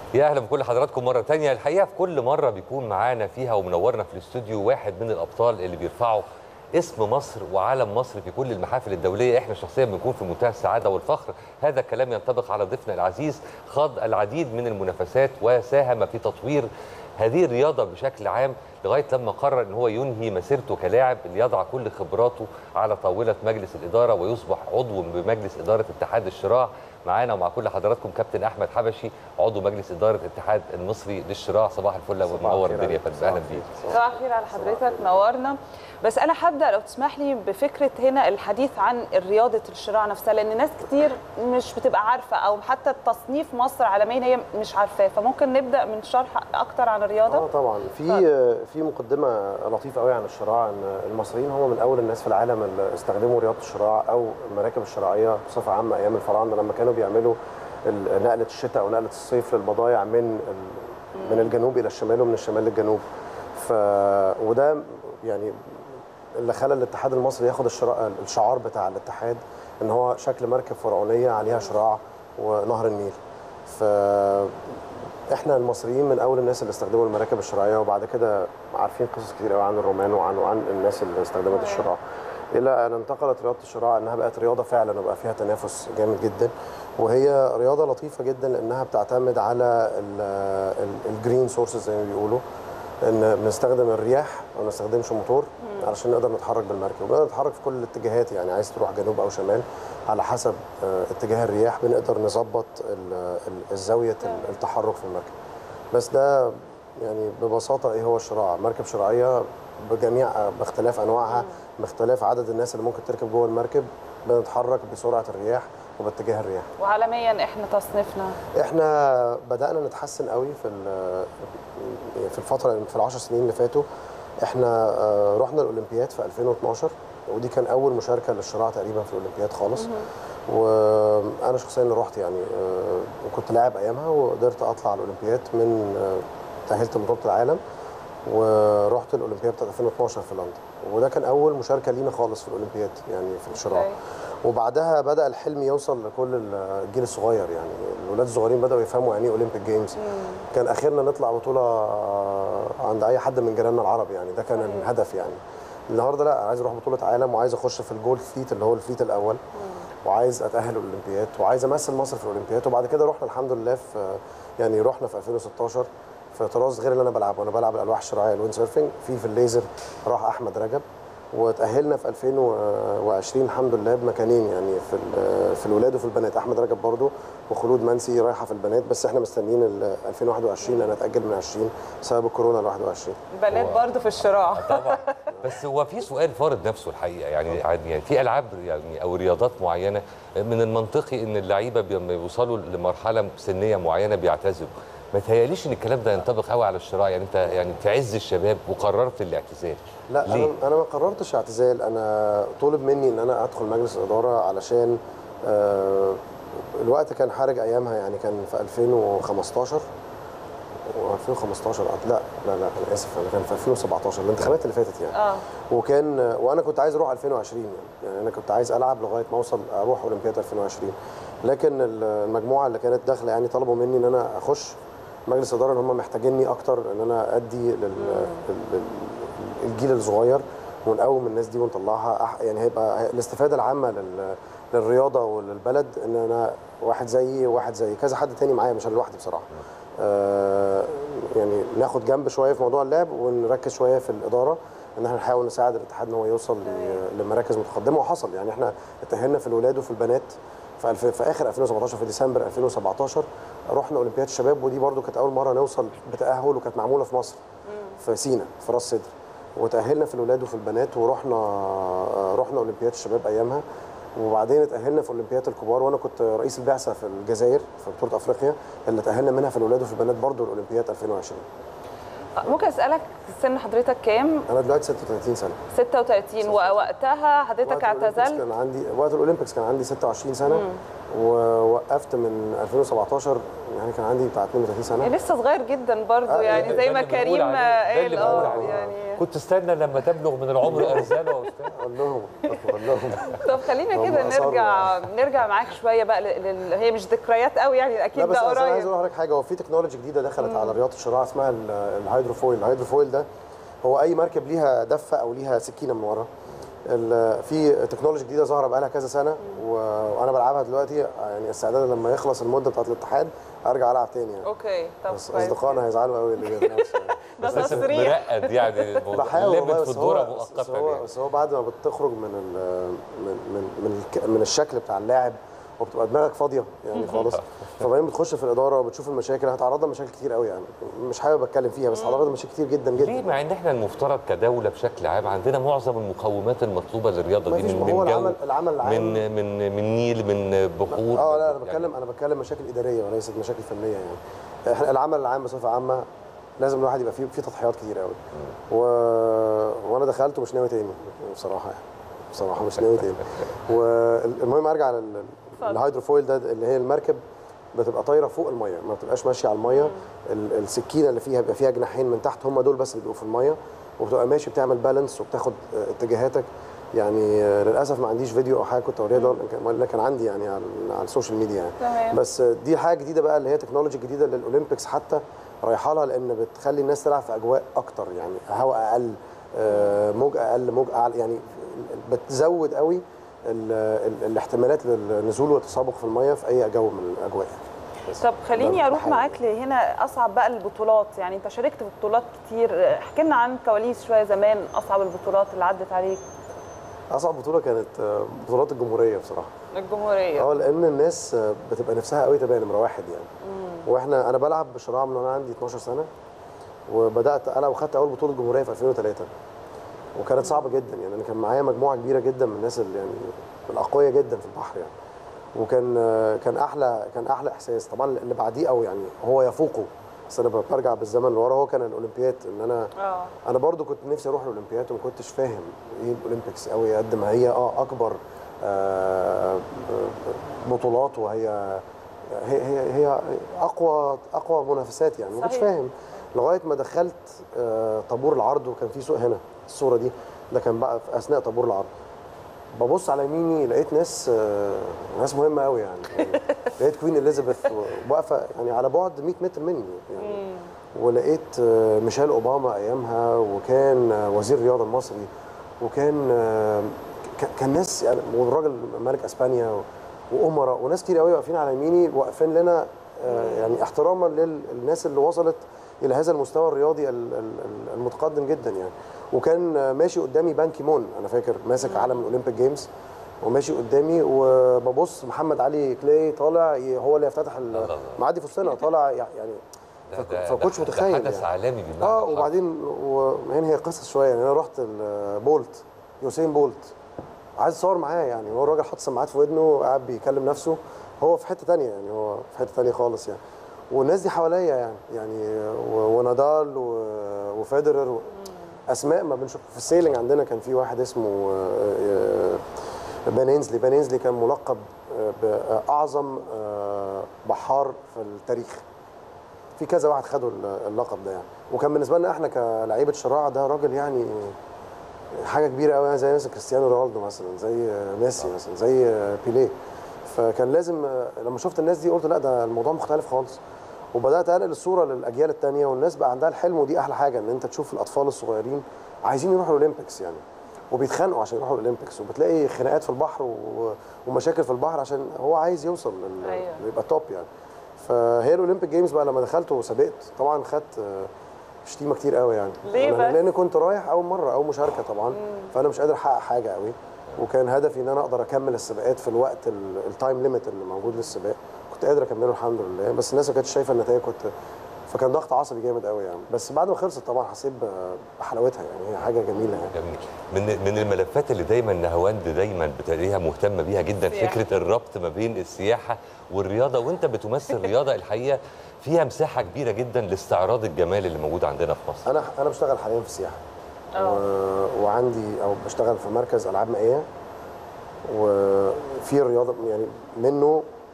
يا اهلا بكل حضراتكم مره تانية الحقيقه في كل مره بيكون معانا فيها ومنورنا في الاستوديو واحد من الابطال اللي بيرفعوا اسم مصر وعلم مصر في كل المحافل الدوليه احنا شخصيا بنكون في منتهى السعاده والفخر هذا الكلام ينطبق على ضيفنا العزيز خاض العديد من المنافسات وساهم في تطوير هذه الرياضه بشكل عام لغايه لما قرر ان هو ينهي مسيرته كلاعب ليضع كل خبراته على طاوله مجلس الاداره ويصبح عضو بمجلس اداره اتحاد الشراع معانا ومع كل حضراتكم كابتن احمد حبشي عضو مجلس اداره الاتحاد المصري للشراع صباح الفل ومنور الدنيا يا فندم اهلا بيك صباح الخير على حضرتك نورنا بس انا هبدا لو تسمح لي بفكره هنا الحديث عن رياضه الشراع نفسها لان ناس كتير مش بتبقى عارفه او حتى تصنيف مصر عالميا هي مش عارفاه فممكن نبدا من شرح اكتر عن الرياضه اه طبعا في في مقدمه لطيفه قوي عن الشراع ان المصريين هم من اول الناس في العالم اللي استخدموا رياضه الشراع او المراكب الشراعيه بصفه عامه ايام الفراعنه لما كانوا بيعملوا ال- نقله الشتاء او نقله الصيف للبضائع من ال- من الجنوب الى الشمال ومن الشمال للجنوب ف وده يعني اللي خلى الاتحاد المصري ياخد الشرا... الشعار بتاع الاتحاد ان هو شكل مركب فرعونيه عليها شراع ونهر النيل ف احنا المصريين من اول الناس اللي استخدموا المراكب الشراعيه وبعد كده عارفين قصص كتير قوي عن الرومان وعن وعن الناس اللي استخدمت الشراع الى ان انتقلت رياضه الشراع انها بقت رياضه فعلا وبقى فيها تنافس جامد جدا وهي رياضه لطيفه جدا لانها بتعتمد على الجرين سورسز زي ما بيقولوا ان بنستخدم الرياح ما بنستخدمش موتور علشان نقدر نتحرك بالمركب وبنقدر نتحرك في كل الاتجاهات يعني عايز تروح جنوب او شمال على حسب آه، اتجاه الرياح بنقدر نظبط ال- ال- الزاويه ال- التحرك في المركب بس ده يعني ببساطه ايه هو الشراع مركب شراعيه بجميع باختلاف انواعها باختلاف عدد الناس اللي ممكن تركب جوه المركب بنتحرك بسرعه الرياح وباتجاه الرياح وعالميا احنا تصنيفنا احنا بدانا نتحسن قوي في ال- في الفتره في العشر سنين اللي فاتوا احنا آه، رحنا الاولمبياد في 2012 ودي كان اول مشاركه للشراع تقريبا في الاولمبياد خالص وانا شخصيا اللي رحت يعني آه، وكنت لاعب ايامها وقدرت اطلع الاولمبياد من آه، تاهلت من بطوله العالم ورحت الاولمبياد بتاعت 2012 في لندن وده كان اول مشاركه لينا خالص في الاولمبياد يعني في الشراع أوكي. وبعدها بدا الحلم يوصل لكل الجيل الصغير يعني الولاد الصغيرين بداوا يفهموا يعني ايه اولمبيك جيمز كان اخرنا نطلع بطوله عند اي حد من جيراننا العرب يعني ده كان الهدف يعني النهارده لا عايز اروح بطوله عالم وعايز اخش في الجول فليت اللي هو الفليت الاول وعايز اتاهل الاولمبياد وعايز امثل مصر في الاولمبياد وبعد كده رحنا الحمد لله في يعني رحنا في 2016 في طراز غير اللي انا بلعبه انا بلعب الالواح الشراعيه الويند سيرفنج في في الليزر راح احمد رجب وتاهلنا في 2020 الحمد لله بمكانين يعني في ال- في الولاد وفي البنات احمد رجب برضو وخلود منسي رايحه في البنات بس احنا مستنيين ال 2021 لان اتاجل من 20 بسبب الكورونا ل 21 البنات هو- برضو في الشراع طبعا بس هو في سؤال فارض نفسه الحقيقه يعني يعني في العاب يعني او رياضات معينه من المنطقي ان اللعيبه لما بيوصلوا لمرحله سنيه معينه بيعتزلوا ما تهيأليش ان الكلام ده ينطبق قوي على الشراع يعني انت يعني في عز الشباب وقررت الاعتزال لا ليه؟ انا انا ما قررتش اعتزال انا طلب مني ان انا ادخل مجلس الاداره علشان آه، الوقت كان حرج ايامها يعني كان في 2015 و2015 لا لا لا انا اسف انا كان في 2017 الانتخابات اللي فاتت يعني اه وكان وانا كنت عايز اروح 2020 يعني, يعني انا كنت عايز العب لغايه ما اوصل اروح اولمبياد 2020 لكن المجموعه اللي كانت داخله يعني طلبوا مني ان انا اخش مجلس اداره ان هم محتاجيني اكتر ان انا ادي لل... لل... الجيل الصغير ونقوم الناس دي ونطلعها أح... يعني هيبقى الاستفاده العامه لل... للرياضه وللبلد ان انا واحد زيي وواحد زي كذا حد تاني معايا مش انا لوحدي بصراحه آه يعني ناخد جنب شويه في موضوع اللعب ونركز شويه في الاداره ان احنا نحاول نساعد الاتحاد ان هو يوصل ل- لمراكز متقدمه وحصل يعني احنا اتاهلنا في الولاد وفي البنات في, الف... في اخر 2017 في ديسمبر 2017 رحنا اولمبياد الشباب ودي برضو كانت اول مره نوصل بتاهل وكانت معموله في مصر في سينا في راس سدر وتاهلنا في الولاد وفي البنات ورحنا رحنا اولمبياد الشباب ايامها وبعدين اتاهلنا في اولمبياد الكبار وانا كنت رئيس البعثه في الجزائر في بطوله افريقيا اللي تاهلنا منها في الولاد وفي البنات برضو الاولمبياد 2020 ممكن اسالك سن حضرتك كام انا دلوقتي 36 سنه 36 ووقتها حضرتك وقت الأولمبيكس اعتزلت كان عندي وقت الاولمبيكس كان عندي 26 سنه ووقفت من 2017 يعني كان عندي بتاع 32 سنه يعني لسه صغير جدا برضو آه، يعني ده زي اللي ما بنقول كريم عليه، ده اللي قال بنقول اه عليه. يعني كنت استنى لما تبلغ من العمر ارزاله يا استاذ اقول لهم اقول لهم طب خلينا هم كده أصروا نرجع نرجع معاك شويه بقى لل... لل- هي مش ذكريات قوي يعني لا اكيد بس ده أصل انا عايز قريب اقول لحضرتك حاجه هو في تكنولوجي جديده دخلت على رياضه الشراع اسمها ال- الهيدروفويل الهيدروفويل ده هو اي مركب ليها دفه او ليها سكينه من ورا ال- في تكنولوجي جديده ظاهره بقى لها كذا سنه و- وانا بلعبها دلوقتي يعني استعدادا لما يخلص المده بتاعت الاتحاد ارجع العب تاني يعني اوكي طب بس كويس اصدقائنا هيزعلوا قوي اللي بيتنافسوا يعني. ده بس لسه تصريح مرقد يعني الموضوع. بحاول والله لعبت في بس الدوره هو بس مؤقتا هو يعني. بس هو بعد ما بتخرج من ال من من من, الك- من الشكل بتاع اللاعب وبتبقى دماغك فاضيه يعني خالص فبعدين بتخش في الاداره وبتشوف المشاكل هتعرضها لمشاكل كتير قوي يعني مش حابب اتكلم فيها بس هتعرضها لمشاكل كتير جدا ليه جدا مع ان احنا المفترض كدوله بشكل عام عندنا معظم المقومات المطلوبه للرياضه ما دي فيش من ما هو من جو العمل العمل العام من من من نيل من بحور اه لا انا يعني بتكلم انا بتكلم مشاكل اداريه وليست مشاكل فنيه يعني احنا العمل العام بصفه عامه لازم الواحد يبقى فيه فيه تضحيات كتير قوي و... وانا دخلت ومش ناوي تاني بصراحه يعني بصراحه مش ناوي تاني والمهم ارجع لل- اتفضل. الهيدروفويل ده اللي هي المركب بتبقى طايره فوق الميه ما بتبقاش ماشيه على الميه ال- السكينه اللي فيها بيبقى فيها جناحين من تحت هم دول بس اللي بيبقوا في الميه وبتبقى ماشي بتعمل بالانس وبتاخد آه، اتجاهاتك يعني آه، للاسف ما عنديش فيديو او حاجه كنت اوريها ده ولا كان عندي يعني على, على السوشيال ميديا يعني تمام. بس آه، دي حاجه جديده بقى اللي هي تكنولوجي جديده للاولمبيكس حتى رايحه لها لان بتخلي الناس تلعب في اجواء اكتر يعني هواء اقل آه، موج اقل موج اعلى يعني بتزود قوي ال ال الاحتمالات للنزول والتسابق في الميه في اي جو من الاجواء بس طب خليني ده اروح بحاول. معاك لهنا اصعب بقى البطولات يعني انت شاركت في بطولات كتير احكي لنا عن كواليس شويه زمان اصعب البطولات اللي عدت عليك اصعب بطوله كانت آه، بطولات الجمهوريه بصراحه الجمهوريه اه لان الناس آه، بتبقى نفسها قوي تبقى نمره واحد يعني واحنا انا بلعب بشراع من وانا عندي 12 سنه وبدات انا وخدت اول بطوله جمهوريه في 2003 وكانت صعبه جدا يعني انا كان معايا مجموعه كبيره جدا من الناس اللي يعني الاقوياء جدا في البحر يعني وكان آه، كان احلى كان احلى احساس طبعا اللي بعديه او يعني هو يفوقه بس انا برجع بالزمن لورا هو كان الاولمبياد ان انا اه انا برضو كنت نفسي اروح الاولمبياد وما كنتش فاهم ايه الاولمبيكس قوي قد ما هي اه اكبر آه بطولات وهي هي هي, هي اقوى اقوى منافسات يعني ما كنتش صحيح. فاهم لغايه ما دخلت آه طابور العرض وكان في سوق هنا الصوره دي ده كان بقى في اثناء طابور العرض ببص على يميني لقيت ناس آه ناس مهمه قوي يعني, يعني لقيت كوين اليزابيث واقفه يعني على بعد 100 متر مني يعني ولقيت آه، ميشيل اوباما ايامها وكان آه، وزير الرياضه المصري وكان آه، ك- كان ناس يعني والراجل ملك اسبانيا وامراء وناس كتير قوي واقفين على يميني واقفين لنا آه، يعني احتراما للناس اللي وصلت الى هذا المستوى الرياضي ال- ال- ال- المتقدم جدا يعني وكان آه، ماشي قدامي بان كيمون انا فاكر ماسك علم الاولمبيك جيمز وماشي قدامي وببص محمد علي كلاي طالع ي- هو اللي يفتتح ال- الله الله. معدي في وسطنا طالع يعني ده- فك- ده- فكنتش ده- ده متخيل حدث يعني. عالمي بالمعنى اه الحرفي. وبعدين وهنا هي قصص شويه يعني انا رحت ال- بولت يوسين بولت عايز اصور معاه يعني هو الراجل حاطط سماعات في ودنه قاعد بيكلم نفسه هو في حته تانية يعني هو في حته تانية خالص يعني والناس دي حواليا يعني يعني و- ونادال و- وفيدرر و- اسماء ما بنشوف في السيلينج عندنا كان في واحد اسمه آه، آه، بانينزلي بانينزلي كان ملقب آه، باعظم آه، بحار في التاريخ في كذا واحد خدوا اللقب ده يعني وكان بالنسبه لنا احنا كلاعيبه شراع ده راجل يعني حاجه كبيره قوي زي مثلا كريستيانو رونالدو مثلا زي ميسي مثلا زي بيليه فكان لازم لما شفت الناس دي قلت لا ده الموضوع مختلف خالص وبدات انقل الصوره للاجيال الثانيه والناس بقى عندها الحلم ودي احلى حاجه ان انت تشوف الاطفال الصغيرين عايزين يروحوا الاولمبيكس يعني وبيتخانقوا عشان يروحوا الاولمبيكس وبتلاقي خناقات في البحر و... ومشاكل في البحر عشان هو عايز يوصل لل... أيوة. يبقى توب يعني فهي الاولمبيك جيمز بقى لما دخلت وسبقت طبعا خدت آه، شتيمه كتير قوي يعني ليه أنا- بس؟ لان كنت رايح اول مره اول مشاركه طبعا فانا مش قادر احقق حاجه قوي وكان هدفي ان انا اقدر اكمل السباقات في الوقت ال- التايم ليميت اللي موجود للسباق كنت قادر اكمله الحمد لله بس الناس ما كانتش شايفه النتائج كنت فكان ضغط عصبي جامد قوي يعني بس بعد ما خلصت طبعا حسيت ب- بحلاوتها يعني هي حاجه جميله يعني جميل من من الملفات اللي دايما نهواند دايما بتلاقيها مهتمه بيها جدا السياحة. فكره الربط ما بين السياحه والرياضه وانت بتمثل رياضه الحقيقه فيها مساحه كبيره جدا لاستعراض الجمال اللي موجود عندنا في مصر انا انا بشتغل حاليا في السياحه اه. و... وعندي او بشتغل في مركز العاب مائيه وفي الرياضه يعني منه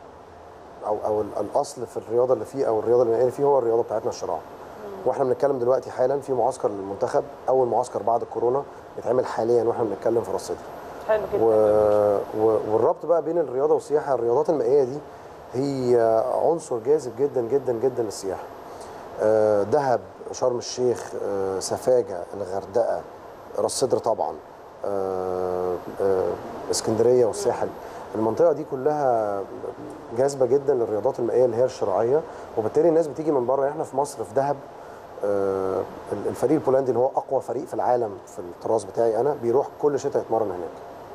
او او ال- الاصل في الرياضه اللي فيه او الرياضه اللي فيه هو الرياضه بتاعتنا الشراع واحنا بنتكلم دلوقتي حالا في معسكر للمنتخب اول معسكر بعد الكورونا بيتعمل حاليا واحنا بنتكلم في راس سدر حلو و... جدا و... والربط بقى بين الرياضه والسياحه الرياضات المائيه دي هي عنصر جاذب جدا جدا جدا للسياحه آه، دهب شرم الشيخ آه، سفاجه الغردقه راس سدر طبعا آه، آه، اسكندريه والساحل المنطقه دي كلها جاذبه جدا للرياضات المائيه اللي هي الشراعيه وبالتالي الناس بتيجي من بره يعني احنا في مصر في دهب آه، الفريق البولندي اللي هو اقوى فريق في العالم في الطراز بتاعي انا بيروح كل شتاء يتمرن هناك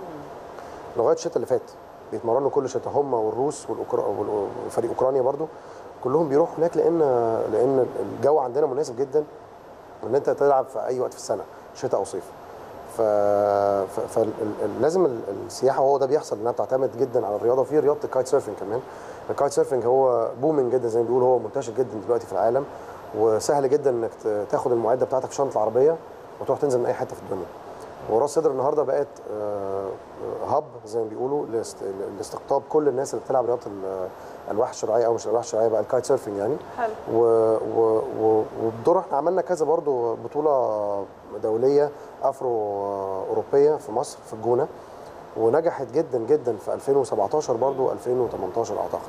لغايه الشتاء اللي فات بيتمرنوا كل شتاء هم والروس والأوكرا... وال- وفريق اوكرانيا برضو كلهم بيروحوا هناك لان لان الجو عندنا مناسب جدا ان انت تلعب في اي وقت في السنه شتاء او صيف ف... ف... فلازم السياحه وهو ده بيحصل انها بتعتمد جدا على الرياضه وفي رياضه الكايت سيرفنج كمان الكايت سيرفنج هو بومينج جدا زي ما بيقولوا هو منتشر جدا دلوقتي في العالم وسهل جدا انك ت- تاخد المعده بتاعتك في شنطه العربيه وتروح تنزل من اي حته في الدنيا وراس سدر النهارده بقت آه، آه، هب زي ما بيقولوا لاست- لاستقطاب كل الناس اللي بتلعب رياضه ال- الالواح الشرعيه او مش الالواح الشرعيه بقى الكايت سيرفنج يعني حلو و... و... و... وبدور احنا عملنا كذا برضو بطوله دوليه افرو اوروبيه في مصر في الجونه ونجحت جدا جدا في 2017 برضو 2018 اعتقد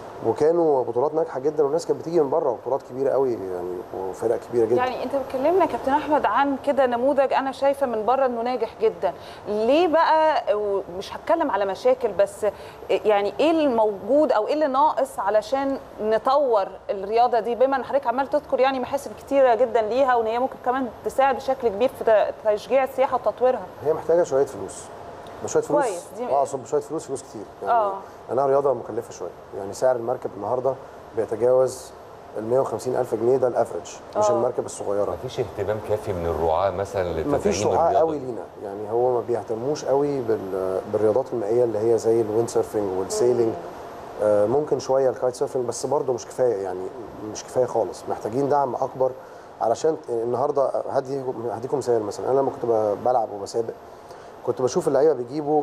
وكانوا بطولات ناجحه جدا والناس كانت بتيجي من بره وبطولات كبيره قوي يعني وفرق كبيره جدا يعني انت بتكلمنا يا كابتن احمد عن كده نموذج انا شايفه من بره انه ناجح جدا ليه بقى مش هتكلم على مشاكل بس يعني ايه الموجود او ايه اللي ناقص علشان نطور الرياضه دي بما ان حضرتك عمال تذكر يعني محاسن كتيره جدا ليها وان هي ممكن كمان تساعد بشكل كبير في تشجيع السياحه وتطويرها هي محتاجه شويه فلوس مش شويه فلوس كويس، دي- اه اقصد بشويه فلوس فلوس كتير يعني آه. لانها رياضه مكلفه شويه يعني سعر المركب النهارده بيتجاوز ال 150 الف جنيه ده الافرج مش آه. المركب الصغيره مفيش اهتمام كافي من الرعاه مثلا لتدعيم ما فيش رعاة الرياضة قوي دي. لينا يعني هو ما بيهتموش قوي بال- بالرياضات المائيه اللي هي زي الويند سيرفنج والسيلينج آه، ممكن شويه الكايت سيرفنج بس برضه مش كفايه يعني مش كفايه خالص محتاجين دعم اكبر علشان النهارده هدي هديكم مثال مثلا انا لما كنت ب- بلعب وبسابق كنت بشوف اللعيبه بيجيبوا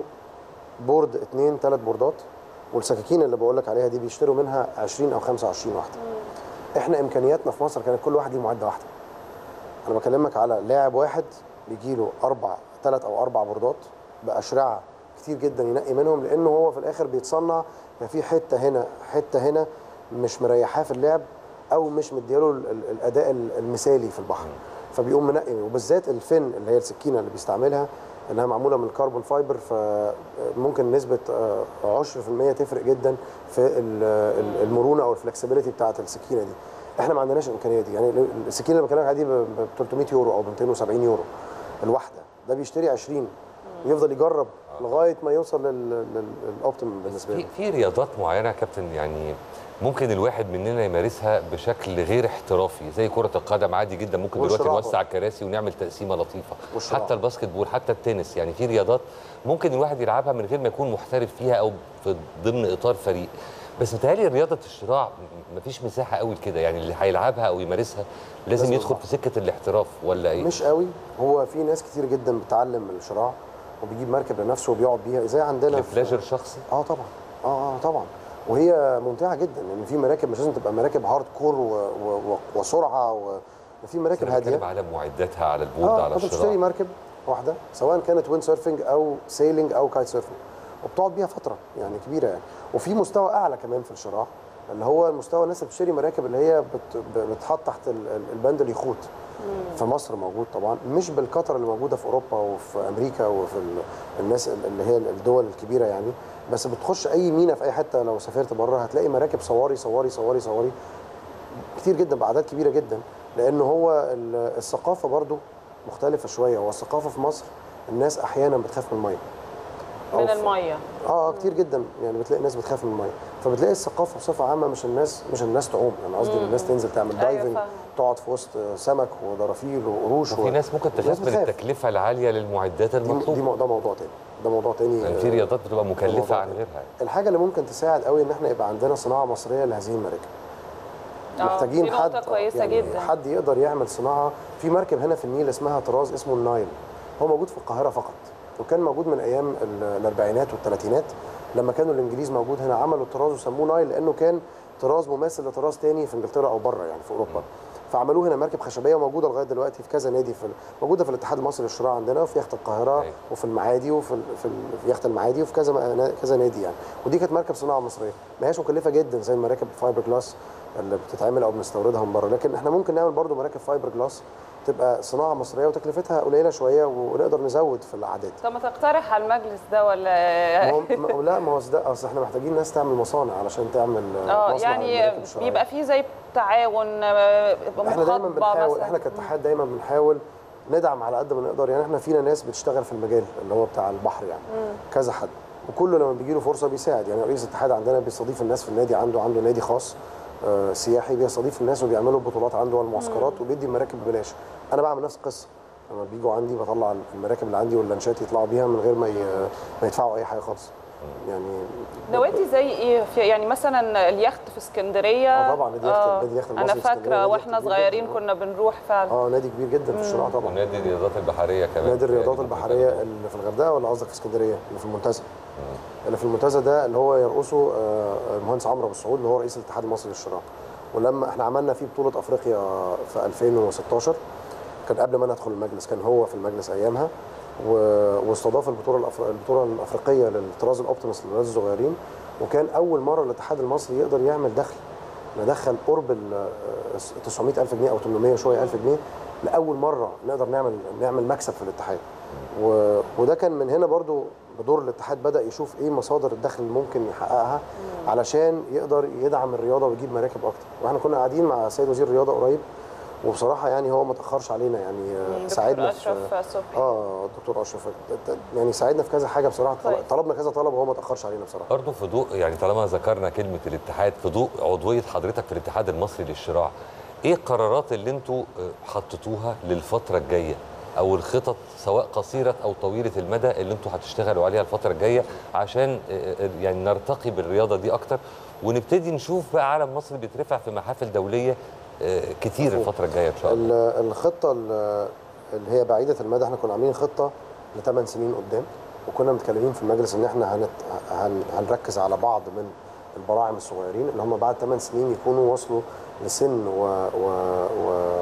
بورد اتنين تلات بوردات والسكاكين اللي بقول لك عليها دي بيشتروا منها 20 او 25 واحده احنا امكانياتنا في مصر كانت كل واحد ليه معده واحده انا بكلمك على لاعب واحد بيجي له اربع ثلاث او اربع بوردات باشرعه كتير جدا ينقي منهم لانه هو في الاخر بيتصنع يا في حته هنا حته هنا مش مريحاه في اللعب او مش مدياله ال- ال- الاداء ال- المثالي في البحر فبيقوم منقي وبالذات الفن اللي هي السكينه اللي بيستعملها انها معموله من الكربون فايبر فممكن نسبه آه، 10% تفرق جدا في ال- ال- المرونه او الفلكسبيليتي بتاعه السكينه دي احنا ما عندناش الامكانيه دي يعني السكينه اللي بكلمك عليها دي ب 300 يورو او ب 270 يورو الواحده ده بيشتري 20 ويفضل يجرب لغايه ما يوصل للاوبتيمم بالنسبه في له في رياضات معينه يا كابتن يعني ممكن الواحد مننا يمارسها بشكل غير احترافي زي كره القدم عادي جدا ممكن دلوقتي والشراع نوسع الكراسي ونعمل تقسيمه لطيفه والشراع. حتى الباسكت بول حتى التنس يعني في رياضات ممكن الواحد يلعبها من غير ما يكون محترف فيها او في ضمن اطار فريق بس متهيألي رياضه الشراع م- مفيش مساحه قوي كده يعني اللي هيلعبها او يمارسها لازم لازم يدخل يلعب. في سكه الاحتراف ولا ايه؟ مش قوي هو في ناس كتير جدا بتتعلم الشراع وبيجيب مركب لنفسه وبيقعد بيها زي عندنا في- لبلاجر شخصي اه طبعا اه اه طبعا وهي ممتعه جدا لان في مراكب مش لازم تبقى مراكب هارد كور و... و... و... وسرعه و... في مراكب انا بتكلم هاديه على معداتها على البورد اه على انت بتشتري الشراع مركب واحده سواء كانت ويند سيرفنج او سيلينج او كايت سيرفنج وبتقعد بيها فتره يعني كبيره يعني وفي مستوى اعلى كمان في الشراع اللي هو المستوى الناس اللي بتشتري مراكب اللي هي بت... ب- بتحط تحت ال- ال- البند اليخوت في مصر موجود طبعا مش بالكتر اللي موجوده في اوروبا وفي امريكا وفي ال- الناس اللي هي الدول الكبيره يعني بس بتخش اي مينا في اي حته لو سافرت بره هتلاقي مراكب صواري صواري صواري صواري كتير جدا باعداد كبيره جدا لان هو ال- الثقافه برضو مختلفه شويه هو الثقافه في مصر الناس احيانا بتخاف من الميه أو من في- الميه اه كتير جدا يعني بتلاقي الناس بتخاف من الميه فبتلاقي الثقافه بصفه عامه مش الناس مش الناس تعوم انا قصدي ان الناس تنزل تعمل أيوة دايفنج فاهمة. تقعد في وسط سمك ودرافيل وقروش وفي و- ناس ممكن الناس تخاف من بتخاف. التكلفه العاليه للمعدات دي, دي المطلوبه مو- ده موضوع تاني ده موضوع تاني يعني في آه، رياضات بتبقى مكلفه موضوع عن تاني. غيرها الحاجه اللي ممكن تساعد قوي ان احنا يبقى عندنا صناعه مصريه لهذه المراكب آه، محتاجين دي حد نقطة كويسة يعني جدا. حد يقدر يعمل صناعه في مركب هنا في النيل اسمها طراز اسمه النايل هو موجود في القاهره فقط وكان موجود من ايام ال- الاربعينات والثلاثينات لما كانوا الانجليز موجود هنا عملوا الطراز وسموه نايل لانه كان طراز مماثل لطراز تاني في انجلترا او بره يعني في اوروبا فعملوه هنا مركب خشبيه موجوده لغايه دلوقتي في كذا نادي في موجوده في الاتحاد المصري للشراع عندنا وفي يخت القاهره أيوة. وفي المعادي وفي ال- في, ال- في يخت المعادي وفي كذا م- كذا نادي يعني ودي كانت مركب صناعه مصريه ما هياش مكلفه جدا زي المراكب الفايبر جلاس اللي بتتعمل او بنستوردها من بره لكن احنا ممكن نعمل برضو مراكب فايبر جلاس تبقى صناعه مصريه وتكلفتها قليله شويه ونقدر نزود في الاعداد طب ما تقترح على المجلس ده ما ولا هو ما هو- لا ما هو ده اصل احنا محتاجين ناس تعمل مصانع علشان تعمل اه مصنع يعني للمراكب الشراعية. بيبقى فيه زي تعاون آه، احنا دايما مخاطبه بنحاول مثلا احنا كاتحاد دايما بنحاول ندعم على قد ما نقدر يعني احنا فينا ناس بتشتغل في المجال اللي هو بتاع البحر يعني كذا حد وكله لما بيجي له فرصه بيساعد يعني رئيس الاتحاد عندنا بيستضيف الناس في النادي عنده عنده نادي خاص آه، سياحي بيستضيف الناس وبيعملوا بطولات عنده والمعسكرات وبيدي المراكب ببلاش انا بعمل نفس القصه لما بيجوا عندي بطلع المراكب اللي عندي واللانشات يطلعوا بيها من غير ما ي- ما يدفعوا اي حاجه خالص يعني نوادي زي ايه في يعني مثلا اليخت في اسكندريه آه طبعا، نادي يخت- آه، نادي اليخت انا المصري في اسكندرية فاكره نادي واحنا كبير صغيرين جداً. كنا بنروح فعلا اه نادي كبير جدا في الشراع طبعا ونادي الرياضات البحريه كمان نادي الرياضات يعني البحريه اللي في الغردقه ولا قصدك في اسكندريه اللي في المنتزه اللي في المنتزه ده اللي هو يرقصه آه، المهندس عمرو ابو السعود اللي هو رئيس الاتحاد المصري للشراع ولما احنا عملنا فيه بطوله افريقيا في 2016 كان قبل ما انا ادخل المجلس كان هو في المجلس ايامها و- واستضاف البطوله الأفر... البطوله الافريقيه للطراز الاوبتيمس للولاد الصغيرين وكان اول مره الاتحاد المصري يقدر يعمل دخل ندخل قرب ال 900 الف جنيه او 800 وشويه الف جنيه لاول مره نقدر نعمل نعمل مكسب في الاتحاد و... وده كان من هنا برضو بدور الاتحاد بدا يشوف ايه مصادر الدخل اللي ممكن يحققها علشان يقدر يدعم الرياضه ويجيب مراكب اكتر واحنا كنا قاعدين مع السيد وزير الرياضه قريب وبصراحه يعني هو ما تاخرش علينا يعني آه، دكتور ساعدنا في اشرف صبحي اه الدكتور اشرف يعني ساعدنا في كذا حاجه بصراحه كويس. طلبنا كذا طلب وهو ما تاخرش علينا بصراحه برضه في ضوء يعني طالما ذكرنا كلمه الاتحاد في ضوء عضويه حضرتك في الاتحاد المصري للشراع ايه القرارات اللي انتوا آه، حطيتوها للفتره الجايه او الخطط سواء قصيره او طويله المدى اللي انتوا هتشتغلوا عليها الفتره الجايه عشان آه، آه، يعني نرتقي بالرياضه دي اكتر ونبتدي نشوف بقى علم مصر بيترفع في محافل دوليه آه، كتير مفهوم. الفتره الجايه ان شاء الله ال- الخطه ال- اللي هي بعيده المدى احنا كنا عاملين خطه لثمان سنين قدام وكنا متكلمين في المجلس ان احنا هنت هن هنركز على بعض من البراعم الصغيرين اللي هم بعد ثمان سنين يكونوا وصلوا لسن و, و, و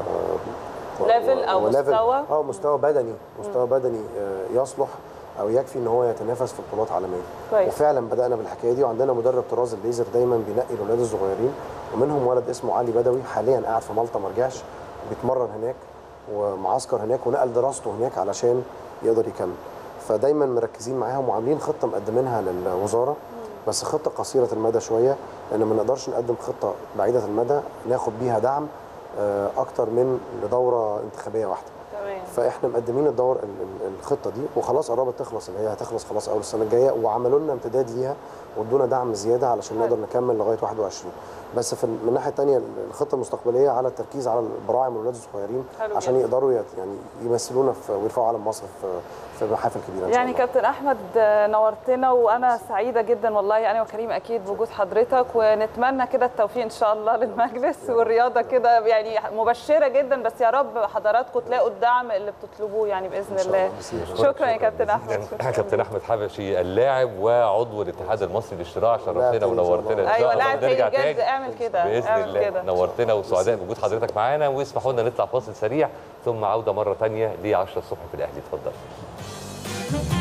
و- Level أو وليفل- مستوى. اه مستوى بدني مستوى بدني آه، يصلح او يكفي ان هو يتنافس في بطولات عالميه كويس. وفعلا بدانا بالحكايه دي وعندنا مدرب طراز الليزر دايما بينقي الاولاد الصغيرين ومنهم ولد اسمه علي بدوي حاليا قاعد في مالطا ما رجعش بيتمرن هناك ومعسكر هناك ونقل دراسته هناك علشان يقدر يكمل فدايما مركزين معاهم وعاملين خطه مقدمينها للوزاره بس خطه قصيره المدى شويه لان ما نقدرش نقدم خطه بعيده المدى ناخد بيها دعم آه، اكتر من لدوره انتخابيه واحده تمام فاحنا مقدمين الدور ال- ال- الخطه دي وخلاص قربت تخلص اللي هي هتخلص خلاص اول السنه الجايه وعملوا لنا امتداد ليها وادونا دعم زياده علشان نقدر نكمل لغايه 21 بس في ال- من الناحيه الثانيه الخطه المستقبليه على التركيز على البراعم والولاد الصغيرين حلو عشان جدا. يقدروا يت- يعني يمثلونا في ويرفعوا علم مصر في في محافل كبيره ان شاء يعني الله كابتن احمد آه، نورتنا وانا سعيده جدا والله انا وكريم اكيد بوجود حضرتك ونتمنى كده التوفيق ان شاء الله للمجلس والرياضه كده يعني مبشره جدا بس يا رب حضراتكم تلاقوا الدعم اللي بتطلبوه يعني باذن شاء الله الله. بس يا شكرا يا كابتن جزيلاً. احمد شكراً. كابتن احمد حبشي اللاعب وعضو الاتحاد المصري للشراع لاعب شرفتنا تاني إن شاء ونورتنا الله. ان شاء ايوه الله لاعب ونرجع تاني بجد تاني اعمل كده باذن اعمل الله كده نورتنا وسعداء بوجود حضرتك معانا واسمحوا لنا نطلع فاصل سريع ثم عوده مره ثانيه ل 10 الصبح في الاهلي اتفضل